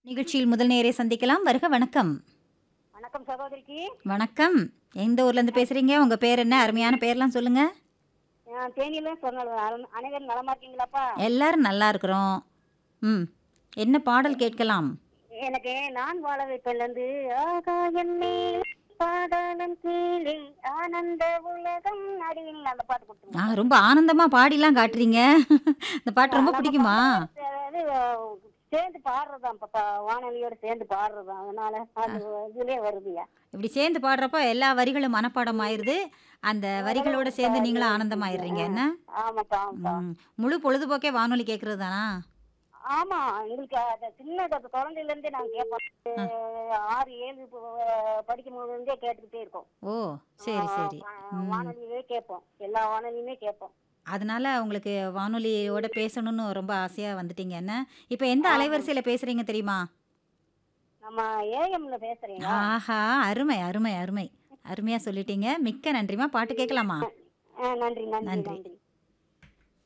நிகழ்ச்சியில் முதல் நேரே சந்திக்கலாம் வருக வணக்கம் வணக்கம் சகோதரிக்கு வணக்கம் எந்த ஊர்ல இருந்து பேசுறீங்க உங்க பேர் என்ன அருமையான பேர்லாம் சொல்லுங்க நான் தேனியில சொன்ன அனைவரும் நலமா இருக்கீங்களாப்பா எல்லாரும் நல்லா இருக்கிறோம் ம் என்ன பாடல் கேட்கலாம் எனக்கு நான் வாழ வைப்பேன்ல இருந்து ஆகாயம் மேல் பாதாளம் கீழே ஆனந்த உலகம் நடுவில் அந்த பாட்டு ஆ கொடுத்துருங்க ரொம்ப ஆனந்தமா பாடிலாம் காட்டுறீங்க இந்த பாட்டு ரொம்ப பிடிக்குமா அதாவது சேர்ந்து பாடுறதாம் பாப்பா வானொலியோட சேர்ந்து பாடுறதாம் அதனால அது இதுலயே வருதுயா இப்படி சேர்ந்து பாடுறப்ப எல்லா வரிகளும் மனப்பாடம் ஆயிருது அந்த வரிகளோட சேர்ந்து நீங்களும் ஆனந்தமாயிடுறீங்க என்ன ஆமாப்பா ஆமாப்பா ம். முழு பொழுதுபோக்கே வானொலி கேட்கறது தானா ஆமா எங்களுக்கு அது சின்ன அது குழந்தையில இருந்தே நாங்க கேட்போம் ஆறு ஏழு படிக்கும் போது இருந்தே கேட்டுக்கிட்டே இருக்கோம் ஓ சரி சரி வா- வானொலியே கேட்போம் எல்லா வானொலியுமே கேட்போம் அதனால உங்களுக்கு வானொலியோட பேசணும்னு ரொம்ப ஆசையா வந்துட்டீங்க என்ன இப்போ எந்த அலைவரிசையில பேசுறீங்க தெரியுமா நம்ம ஏஎம்ல பேசுறீங்க ஆஹா அருமை அருமை அருமை அருமையா சொல்லிட்டீங்க மிக்க நன்றிமா பாட்டு கேட்கலாமா நன்றி நன்றி நன்றி. நன்றி